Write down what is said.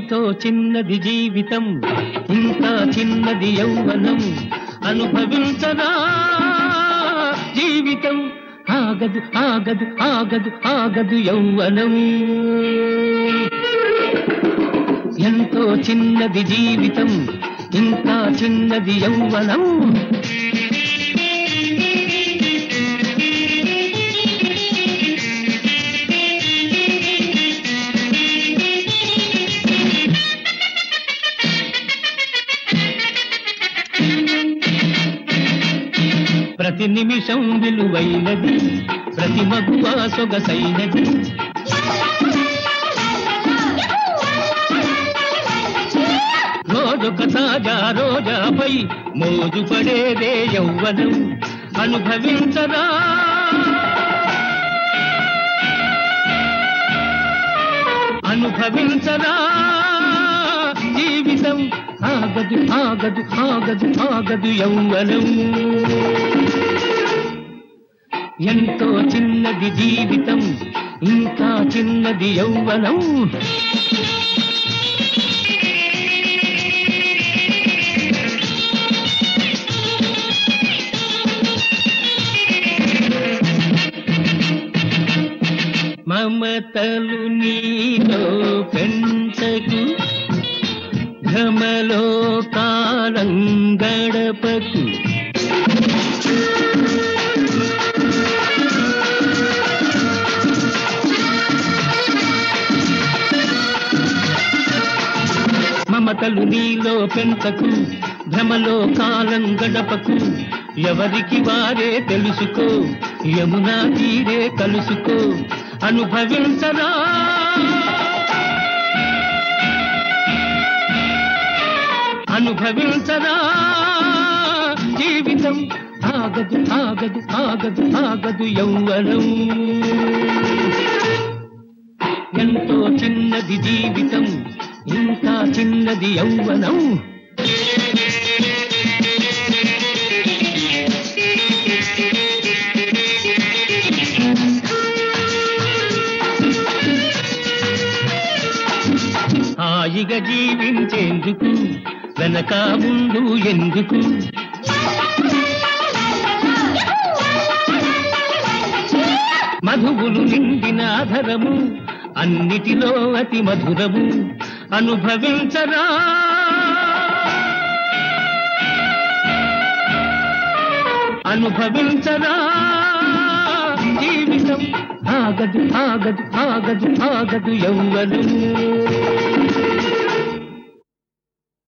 ఎంతో చిన్నది జీవితం ఇంకా చిన్నది యౌవనం అనుభవించరా జీవితం ఆగదు ఆగదు ఆగదు ఆగదు యౌవనం ఎంతో చిన్నది జీవితం ఇంకా చిన్నది యౌవనం ప్రతి నిమిషం విలువైనది ప్రతి మగువ సొగసైనది రోజొక తాజా రోజాపై మోజు పడేదే యౌవనం అనుభవించరా అనుభవించరా జీవితం ఆగదు ఆగదు ఆగదు ఆగదు యౌవనం ఎంతో చిన్నది జీవితం ఇంకా చిన్నది యౌవనం మమతలు నీలో పెంచకు భ్రమలో కాలం గడపకు మమతలు నీలో పెంచకు భ్రమలో కాలం గడపకు ఎవరికి వారే తెలుసుకో యమునా తీరే కలుసుకో అనుభవించరా అనుభవించరా జీవితం ఆగదు ఆగదు ఆగదు ఆగదు యౌవనం ఎంతో చిన్నది జీవితం ఇంకా చిన్నది యౌవనం హాయిగా జీవించేందుకు వెనక ముందు ఎందుకు మధువులు నిండిన ఆధరము అన్నిటిలో అతి మధురము అనుభవించరా అనుభవించరా జీవితం ఆగదు ఆగదు ఆగదు ఆగదు యౌవనం